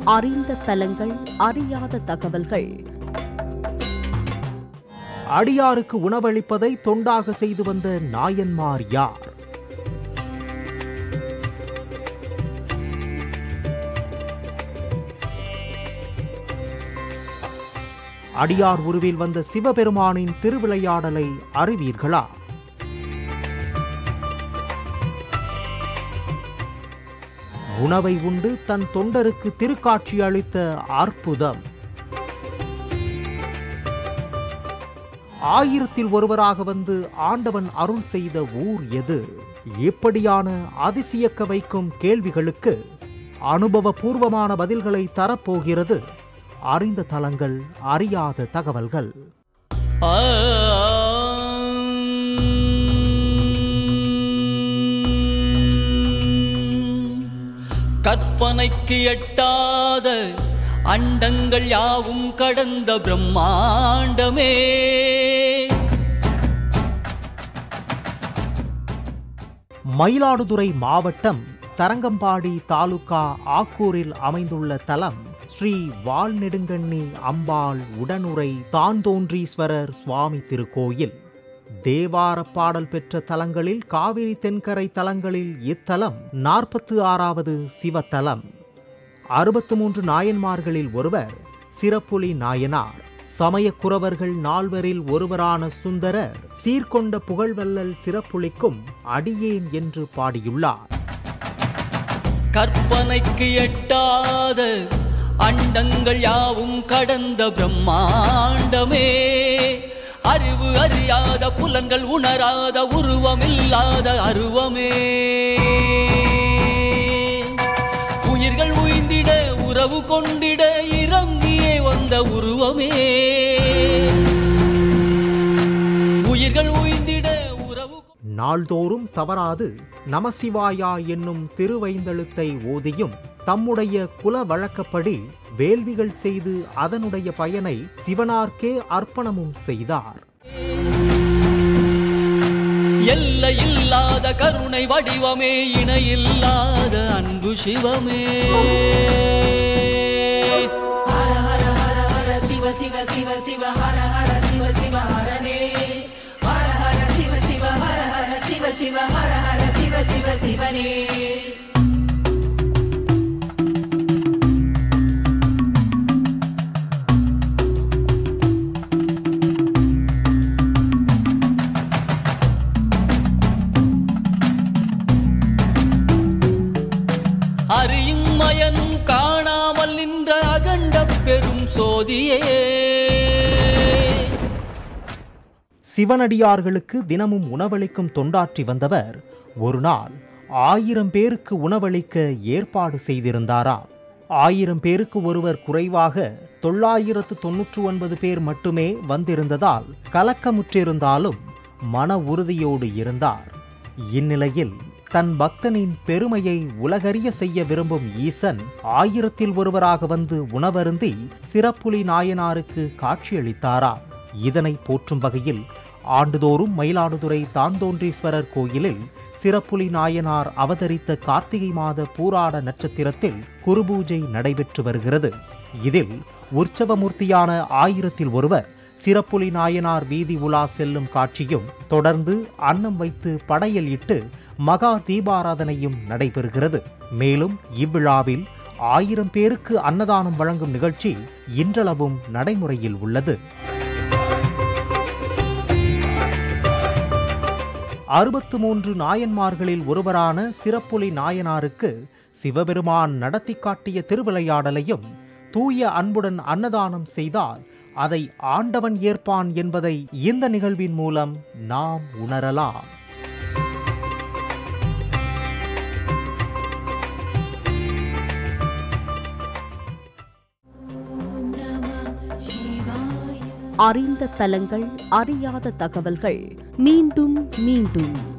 அறிந்த தலங்கள் அறியாத தகவல்கள் அடியாருக்கு உணவளிப்பதை தொண்டாக செய்து வந்த நாயன்மார் யார் அடியார் உருவில் வந்த சிவபெருமானின் திருவிளையாடலை அறிவீர்களா உணவை உண்டு தன் தொண்டருக்கு திருக்காட்சி அளித்த அற்புதம் ஆயிரத்தில் ஒருவராக வந்து ஆண்டவன் அருள் செய்த ஊர் எது இப்படியான அதிசயக்க வைக்கும் கேள்விகளுக்கு அனுபவபூர்வமான பதில்களை தரப்போகிறது அறிந்த தலங்கள் அறியாத தகவல்கள் கற்பனைக்கு எட்டாத அண்டங்கள் யாவும் கடந்த பிரம்மாண்டமே மயிலாடுதுறை மாவட்டம் தரங்கம்பாடி தாலுகா ஆக்கூரில் அமைந்துள்ள தலம் ஸ்ரீ வால்நெடுங்கண்ணி அம்பாள் உடனுரை தான்தோன்றீஸ்வரர் சுவாமி திருக்கோயில் தேவார பாடல் பெற்ற தலங்களில் காவிரி தென்கரை தலங்களில் இத்தலம் நாற்பத்து ஆறாவது சிவத்தலம் அறுபத்து மூன்று நாயன்மார்களில் ஒருவர் சிறப்புலி நாயனார் சமயக்குறவர்கள் நால்வரில் ஒருவரான சுந்தரர் சீர்கொண்ட புகழ்வல்லல் சிறப்புலிக்கும் அடியேன் என்று பாடியுள்ளார் கற்பனைக்கு எட்டாத அண்டங்கள் யாவும் கடந்த பிரம்மாண்டமே அறிவு அறியாத புலன்கள் உணராத உருவமில்லாத அருவமே உயிர்கள் உய்ந்திட உறவு கொண்டிட இறங்கியே வந்த உருவமே உயிர்கள் உய்ந்திட உறவு கொ- நாள்தோறும் தவறாது நமசிவாயா என்னும் திருவைந்தெழுத்தை ஓதியும் தம்முடைய குல வழக்கப்படி வேள்விகள் செய்து அதனுடைய பயனை சிவனார்க்கே அர்ப்பணமும் செய்தார் எல்லை இல்லாத கருணை வடிவமே இணையில்லாத அன்பு சிவமே ஹர ஹர ஹர ஹர சிவ சிவ சிவ சிவ ஹர ஹர சிவ சிவ ஹரனே ஹர ஹர சிவ சிவ ஹர ஹர சிவ சிவ ஹர ஹர சிவ சிவ சிவனே அறியும் மயனும் காணாமல் நின்ற அகண்ட பெரும் சோதியே சிவனடியார்களுக்கு தினமும் உணவளிக்கும் தொண்டாற்றி வந்தவர் ஒரு நாள் ஆயிரம் பேருக்கு உணவளிக்க ஏற்பாடு செய்திருந்தாராம் ஆயிரம் பேருக்கு ஒருவர் குறைவாக தொள்ளாயிரத்து தொன்னூற்று ஒன்பது பேர் மட்டுமே வந்திருந்ததால் கலக்கமுற்றிருந்தாலும் மன உறுதியோடு இருந்தார் இந்நிலையில் தன் பக்தனின் பெருமையை உலகறிய செய்ய விரும்பும் ஈசன் ஆயிரத்தில் ஒருவராக வந்து உணவருந்தி சிறப்புலி நாயனாருக்கு காட்சியளித்தாராம் இதனை போற்றும் வகையில் ஆண்டுதோறும் மயிலாடுதுறை தாந்தோன்றீஸ்வரர் கோயிலில் சிறப்புலி நாயனார் அவதரித்த கார்த்திகை மாத பூராட நட்சத்திரத்தில் குருபூஜை நடைபெற்று வருகிறது இதில் உற்சவமூர்த்தியான ஆயிரத்தில் ஒருவர் சிறப்புலி நாயனார் வீதி உலா செல்லும் காட்சியும் தொடர்ந்து அன்னம் வைத்து படையல் இட்டு மகா தீபாராதனையும் நடைபெறுகிறது மேலும் இவ்விழாவில் ஆயிரம் பேருக்கு அன்னதானம் வழங்கும் நிகழ்ச்சி இன்றளவும் நடைமுறையில் உள்ளது அறுபத்து மூன்று நாயன்மார்களில் ஒருவரான சிறப்புலி நாயனாருக்கு சிவபெருமான் நடத்தி காட்டிய திருவிளையாடலையும் தூய அன்புடன் அன்னதானம் செய்தால் அதை ஆண்டவன் ஏற்பான் என்பதை இந்த நிகழ்வின் மூலம் நாம் உணரலாம் அறிந்த தலங்கள் அறியாத தகவல்கள் மீண்டும் மீண்டும்